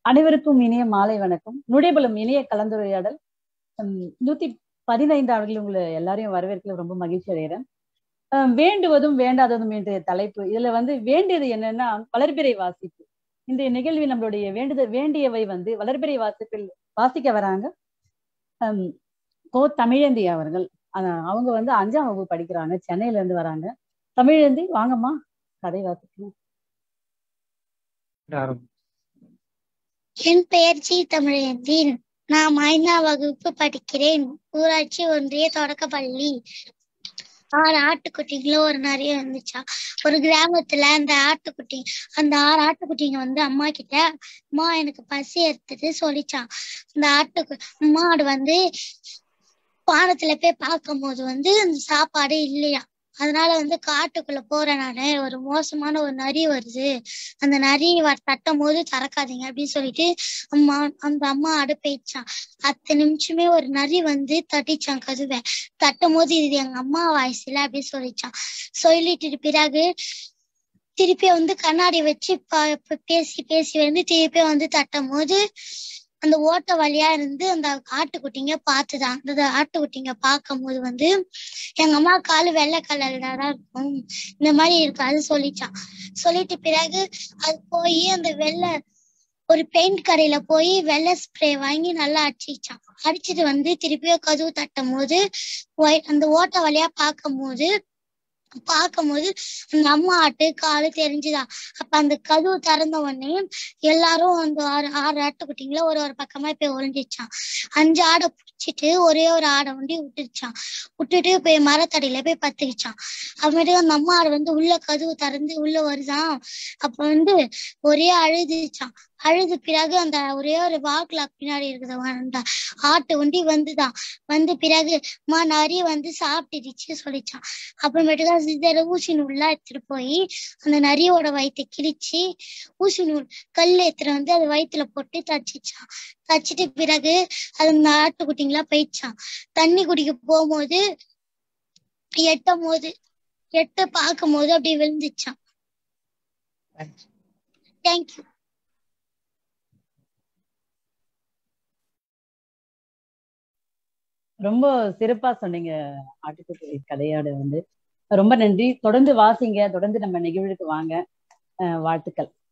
அனைவருக்கும் இனிய மாலை வணக்கம் நுழைபலம் இனிய கலந்துரையாடல் உம் நூத்தி பதினைந்தாவதுல உங்களை எல்லாரையும் வரவேற்கல ரொம்ப மகிழ்ச்சி அடைகிறேன் அஹ் வேண்டுவதும் வேண்டாததும் என்ற தலைப்பு இதுல வந்து வேண்டியது என்னன்னா வளர்பிறை வாசிப்பு இன்றைய நிகழ்வில் நம்மளுடைய வேண்டுதல் வேண்டியவை வந்து வளர்பிறை வாசிப்பில் வாசிக்க வராங்க ஹம், கோ தமிழந்தி அவர்கள் அஹ் அவங்க வந்து அஞ்சாம் வகுப்பு படிக்கிறாங்க சென்னையில இருந்து வராங்க தமிழந்தி வாங்கம்மா கதை வாசிக்கணும் என் பெயர் ஜி தமிழேந்தின் நான் ஐந்தாம் வகுப்பு படிக்கிறேன் ஊராட்சி ஒன்றிய தொடக்கப்பள்ளி ஆறு ஆட்டுக்குட்டிங்களும் ஒரு நிறைய இருந்துச்சா ஒரு கிராமத்துல அந்த ஆட்டுக்குட்டி அந்த ஆறு ஆட்டுக்குட்டிங்க வந்து அம்மா கிட்ட அம்மா எனக்கு பசி எடுத்தது சொல்லிச்சான் அந்த ஆட்டுக்கு மாடு வந்து பானத்துல போய் பார்க்கும் போது வந்து அந்த சாப்பாடு இல்லையா அதனால வந்து காட்டுக்குள்ள போறேன் நானு ஒரு மோசமான ஒரு நரி வருது அந்த நரி வ- தட்டும் போது திறக்காதீங்க அப்படின்னு சொல்லிட்டு அம்மா அந்த அம்மா அடுப்பேச்சான் அத்தனை நிமிஷமே ஒரு நரி வந்து தட்டிச்சான் கதுவை தட்டும் போது இது எங்க அம்மா வாய்ஸ்ல அப்படின்னு சொல்லிச்சான் சொல்லிட்டு பிறகு திருப்பி வந்து கண்ணாடி வச்சு ப- ப- பேசி பேசி வந்து திருப்பி வந்து தட்டும் போது அந்த ஓட்டை வழியா இருந்து அந்த ஆட்டுக்குட்டிங்க பார்த்துதான் அந்த ஆட்டுக்குட்டிங்க பார்க்கும் போது வந்து எங்க அம்மா காலு வெள்ளை கலர்ல தான் இருக்கும் இந்த மாதிரி இருக்கு அது சொல்லிச்சான் சொல்லிட்டு பிறகு அது போய் அந்த வெள்ளை ஒரு பெயிண்ட் கடையில போய் வெள்ளை ஸ்ப்ரே வாங்கி நல்லா அடிச்சிச்சான் அடிச்சிட்டு வந்து திருப்பியும் கதவு தட்டும் போது ஒய்- அந்த ஓட்டை வழியா பார்க்கும் போது பார்க்கும் போது அந்த அம்மா ஆட்டு காலு தெரிஞ்சுதா அப்ப அந்த கதவு திறந்த உடனே எல்லாரும் அந்த ஆறு ஆறு ஆட்டுக்குட்டிங்கள ஒரு ஒரு பக்கமா போய் ஒளிஞ்சிச்சான் அஞ்சு ஆடை புடிச்சிட்டு ஒரே ஒரு ஆடை வண்டி விட்டுருச்சான் விட்டுட்டு போய் மரத்தடியில போய் பத்துக்கிச்சான் அப்புறமேட்டு அந்த அம்மா ஆடு வந்து உள்ள கதவு திறந்து உள்ள வருதான் அப்ப வந்து ஒரே அழுதுச்சான் அழுது பிறகு அந்த ஒரே ஒரு வாக்குல பின்னாடி இருக்குது அந்த ஆட்டு வண்டி வந்துதான் வந்து பிறகு மா நரி வந்து சாப்பிட்டுடுச்சு சொல்லிச்சான் அப்புறமேட்டு தான் சிதற ஊசி நூல்லாம் எடுத்துட்டு போய் அந்த நரியோட வயித்தை கிழிச்சு ஊசி நூல் கல் எடுத்துட்டு வந்து அது வயித்துல போட்டு தச்சிச்சான் தச்சிட்டு பிறகு அது அந்த ஆட்டுக்குட்டிங்களா போயிடுச்சான் தண்ணி குடிக்க போகும்போது எட்டும் போது எட்ட பார்க்கும் போது அப்படியே விழுந்துச்சான் தேங்க்யூ ரொம்ப சிறப்பா சொன்னீங்க ஆட்டுக்குட்டி கதையோட வந்து ரொம்ப நன்றி தொடர்ந்து வாசிங்க தொடர்ந்து நம்ம நிகழ்வுக்கு வாங்க அஹ் வாழ்த்துக்கள்